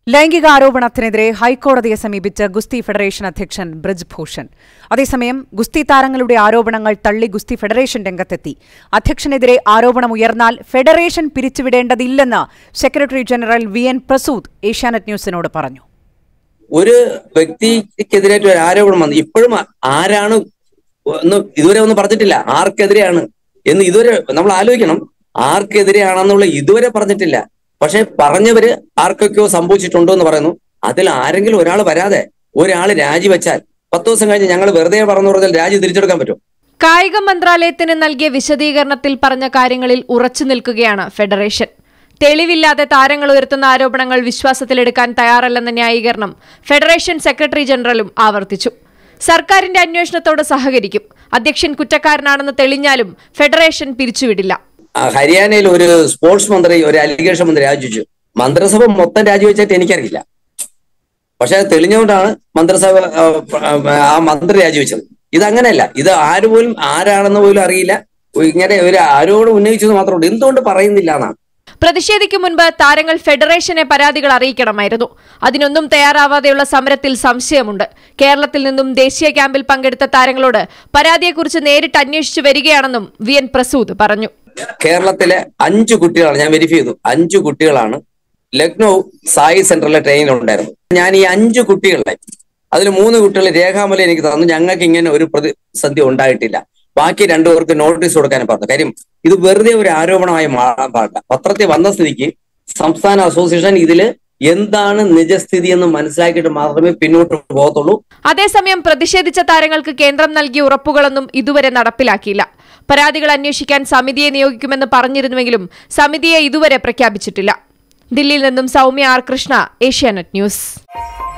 ലൈംഗികാരോപണത്തിനെതിരെ ഹൈക്കോടതിയെ സമീപിച്ച ഗുസ്തി ഫെഡറേഷൻ അധ്യക്ഷൻ ബ്രജ് ഭൂഷൺ അതേസമയം ഗുസ്തി താരങ്ങളുടെ ആരോപണങ്ങൾ തള്ളി ഗുസ്തി ഫെഡറേഷൻ രംഗത്തെത്തി അധ്യക്ഷനെതിരെ ആരോപണം ഉയർന്നാൽ ഫെഡറേഷൻ പിരിച്ചുവിടേണ്ടതില്ലെന്ന് secretary general V N Prasood Asianet ന്യൂസിനോട് പറഞ്ഞു ഒരു വ്യക്തിക്കെതിരായിട്ട് ഒരു ആരോപണം വന്നു ഇപ്പോഴും ആരാണ് ഒന്ന് ഇതുവരെ ഒന്നും പറഞ്ഞിട്ടില്ല ആർക്കെതിരെയാണ് എന്ന് ഇതുവരെ നമ്മൾ ആലോചിക്കണം ആർക്കെതിരെയാണെന്നുള്ള ഇതുവരെ പറഞ്ഞിട്ടില്ല പക്ഷെ പറഞ്ഞവര് ആർക്കൊക്കെയോ സംഭവിച്ചിട്ടുണ്ടോ എന്ന് പറയുന്നു അതിൽ ആരെങ്കിലും ഒരാൾ വരാതെ ഒരാൾ രാജിവെച്ചാൽ പത്ത് ദിവസം കഴിഞ്ഞ് ഞങ്ങൾ വെറുതെ പറഞ്ഞു പറഞ്ഞാൽ രാജി തിരിച്ചെടുക്കാൻ പറ്റും കായിക മന്ത്രാലയത്തിന് നൽകിയ വിശദീകരണത്തിൽ പറഞ്ഞ കാര്യങ്ങളിൽ ഉറച്ചു നിൽക്കുകയാണ് ഫെഡറേഷൻ തെളിവില്ലാതെ താരങ്ങൾ ഉയർത്തുന്ന ആരോപണങ്ങൾ വിശ്വാസത്തിലെടുക്കാൻ തയ്യാറല്ലെന്ന ന്യായീകരണം ഫെഡറേഷൻ സെക്രട്ടറി ജനറലും ആവർത്തിച്ചു സർക്കാരിന്റെ അന്വേഷണത്തോട് സഹകരിക്കും അധ്യക്ഷൻ കുറ്റക്കാരനാണെന്ന് തെളിഞ്ഞാലും ഫെഡറേഷൻ പിരിച്ചുവിടില്ല ആ, ഹരിയാനയിൽ ഒരു സ്പോർട്സ് മന്ത്രി ഒരു അലിഗേഷൻ മന്ത്രി രാജിവെച്ചു മന്ത്രിസഭ മൊത്തം രാജിവെച്ചായിട്ട് എനിക്കറിയില്ല പക്ഷെ അത് തെളിഞ്ഞുകൊണ്ടാണ് മന്ത്രിസഭ ആ, ആ മന്ത്രി രാജിവെച്ചത് ഇത് അങ്ങനെയല്ല ഇത് ആര് പോലും ആരാണെന്ന് പോലും അറിയില്ല ഇങ്ങനെ ഒരു ആരോട് ഉന്നയിച്ചത് മാത്രമുണ്ട് എന്തുകൊണ്ട് പറയുന്നില്ല എന്നാണ് പ്രതിഷേധിക്കും മുൻപ് താരങ്ങൾ ഫെഡറേഷനെ പരാതികൾ അറിയിക്കണമായിരുന്നു അതിനൊന്നും തയ്യാറാവാതെയുള്ള സമരത്തിൽ സംശയമുണ്ട് കേരളത്തിൽ നിന്നും ദേശീയ ക്യാമ്പിൽ പങ്കെടുത്ത താരങ്ങളോട് പരാതിയെക്കുറിച്ച് നേരിട്ട് അന്വേഷിച്ചു വരികയാണെന്നും വി എൻ പ്രസൂദ് പറഞ്ഞു കേരളത്തിലെ അഞ്ചു കുട്ടികളാണ് ഞാൻ വെരിഫൈ ചെയ്തു അഞ്ചു കുട്ടികളാണ് ലക്നൗ സായി സെന്ററിലെ ട്രെയിനിൽ ഉണ്ടായിരുന്നു ഞാൻ ഈ അഞ്ചു കുട്ടികളെ അതിൽ മൂന്ന് കുട്ടികൾ രേഖാമൂലം എനിക്ക് തന്നു ഞങ്ങൾക്ക് ഇങ്ങനെ ഒരു പ്രതിസന്ധി ഉണ്ടായിട്ടില്ല ബാക്കി രണ്ടുപേർക്ക് നോട്ടീസ് കൊടുക്കാൻ പറഞ്ഞു കാര്യം ഇത് വെറുതെ ഒരു ആരോപണമായി മാറാൻ പാടില്ല പത്രത്തിൽ വന്ന സ്ഥിതിക്ക് സംസ്ഥാന അസോസിയേഷൻ ഇതില് എന്താണ് നിജസ്ഥിതി എന്ന് മനസ്സിലാക്കിയിട്ട് മാത്രമേ പിന്നോട്ട് പോകത്തുള്ളൂ അതേസമയം പ്രതിഷേധിച്ച താരങ്ങൾക്ക് കേന്ദ്രം നൽകിയ ഉറപ്പുകളൊന്നും ഇതുവരെ നടപ്പിലാക്കിയില്ല പരാതികൾ അന്വേഷിക്കാൻ സമിതിയെ നിയോഗിക്കുമെന്ന് പറഞ്ഞിരുന്നുവെങ്കിലും സമിതിയെ ഇതുവരെ പ്രഖ്യാപിച്ചിട്ടില്ല ദില്ലിയിൽ നിന്നും സൗമ്യ ആർ കൃഷ്ണ ഏഷ്യാനെറ്റ് ന്യൂസ്